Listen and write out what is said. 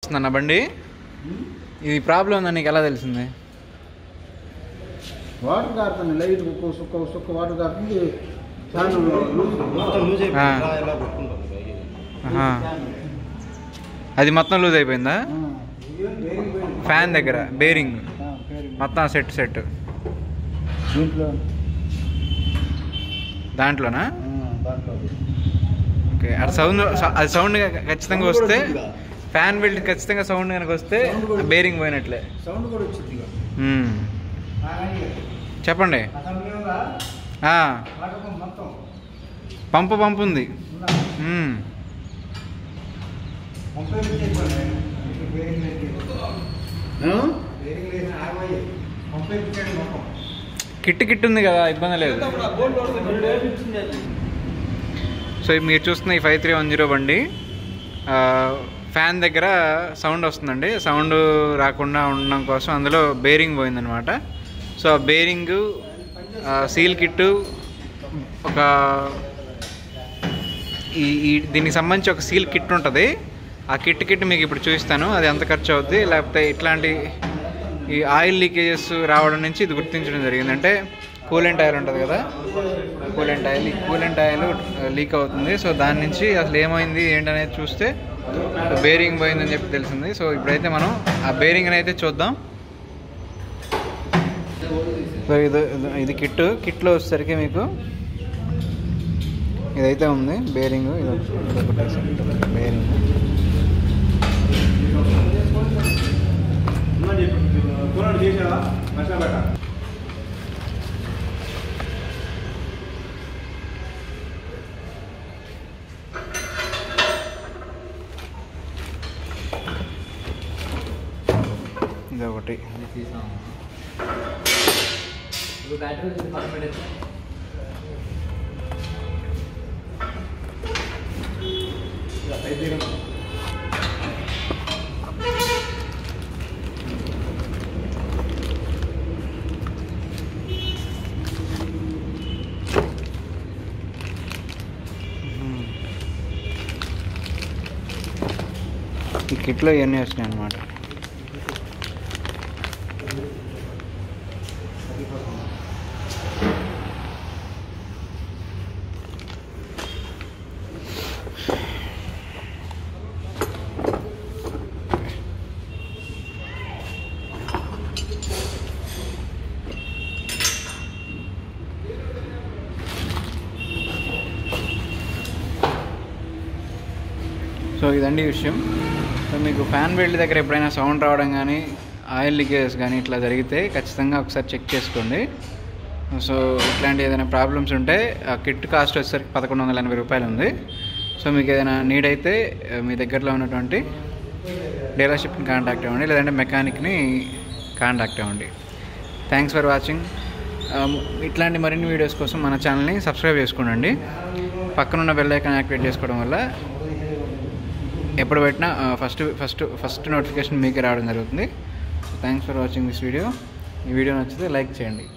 వస్తుందన్న బండి ఇది ప్రాబ్లం ఉందని నీకు ఎలా తెలిసింది వాటర్ కారుతుంది లైట్ ఒక్క సుక్క సుక్క వాటర్ కారుతుంది ఫ్యాన్ మొత్తం లూజ్ అయిపోయింది ఆ. ఇలా ఇలా కొట్టుకుంటుంది పైకి. ఆహా. అది మొత్తం లూజ్ అయిపోయిందా ఫ్యాన్ దగ్గర బేరింగ్ మొత్తం సెట్ సెట్ దీంట్లో దాంట్లోనా ఆ, దాంట్లో ఓకే అది సౌండ్ అది సౌండ్ ఖచ్చితంగా వస్తే ఫ్యాన్ బెల్ట్ ఖచ్చితంగా సౌండ్ కనుక వస్తే బేరింగ్ పోయినట్లే సౌండ్ కూడా వచ్చింది ఇక. మ్మ్. చెప్పండి ఆ సమయంలో ఆ, వాటర్ పంప్ మొత్తం పంపు పంపు ఉంది ఉందా? మ్మ్. పంపే పెట్టేసుకోండి. ఇక్కడ బేరింగ్ లేదు. బేరింగ్ లేదు, ఆగిపోయి. పంపే పెట్టండి మొత్తం. కిట్ కిట్ ఉంది కదా ఇబ్బంది లేదు సో ఇది మీరు చూస్తున్న ఈ ఫైవ్ త్రీ వన్ జీరో బండి ఆ, ఫ్యాన్ దగ్గర సౌండ్ వస్తుందండి సౌండ్ రాకుండా ఉండడం కోసం అందులో బేరింగ్ పోయిందనమాట సో ఆ బేరింగ్ సీల్ కిట్టు ఒక ఈ ఈ దీనికి సంబంధించి ఒక సీల్ కిట్ ఉంటుంది ఆ కిట్ కిట్ మీకు ఇప్పుడు చూపిస్తాను అది ఎంత ఖర్చు అవుద్ది లేకపోతే ఇట్లాంటి ఈ ఆయిల్ లీకేజెస్ రావడం నుంచి ఇది గుర్తించడం జరిగింది అంటే కూలెంట్ ఆయిల్ ఉంటుంది కదా కూలెంట్ ఆయిల్ ఈ కూలెంట్ ఆయిల్ లీక్ అవుతుంది సో దాని నుంచి అసలు ఏమైంది ఏంటనేది చూస్తే బేరింగ్ పోయిందని చెప్పి తెలిసింది సో ఇప్పుడైతే మనం ఆ బేరింగ్ అయితే చూద్దాం సో ఇది ఇది కిట్ కిట్లో వచ్చేసరికి మీకు ఇదైతే ఉంది బేరింగ్ ఇది ఒకటి బేరింగ్ ఇది ఒకటి ఈ కిట్లో ఇవన్నీ వచ్చినాయి అనమాట సో ఇదండి విషయం సో మీకు ఫ్యాన్ బెల్ట్ దగ్గర ఎప్పుడైనా సౌండ్ రావడం కానీ ఆయిల్ లీకేజెస్ కానీ ఇట్లా జరిగితే ఖచ్చితంగా ఒకసారి చెక్ చేసుకోండి సో ఇట్లాంటి ఏదైనా ప్రాబ్లమ్స్ ఉంటే ఆ కిట్ కాస్ట్ వచ్చేసరికి పదకొండు వందల ఎనభై రూపాయలు ఉంది సో మీకు ఏదైనా నీడ్ అయితే ఆ, మీ దగ్గరలో ఉన్నటువంటి డీలర్షిప్ని కాంటాక్ట్ అవ్వండి లేదంటే మెకానిక్ని కాంటాక్ట్ అవ్వండి థ్యాంక్స్ ఫర్ వాచింగ్ ఇట్లాంటి మరిన్ని వీడియోస్ కోసం మన ఛానల్ని సబ్స్క్రైబ్ చేసుకోండి పక్కనున్న బెల్ ఐకాన్ యాక్టివేట్ చేసుకోవడం వల్ల ఎప్పుడు పెట్టినా ఫస్ట్ ఫస్ట్ ఫస్ట్ నోటిఫికేషన్ మీకే రావడం జరుగుతుంది thanks for watching this video ఈ వీడియో నచ్చితే లైక్ చేయండి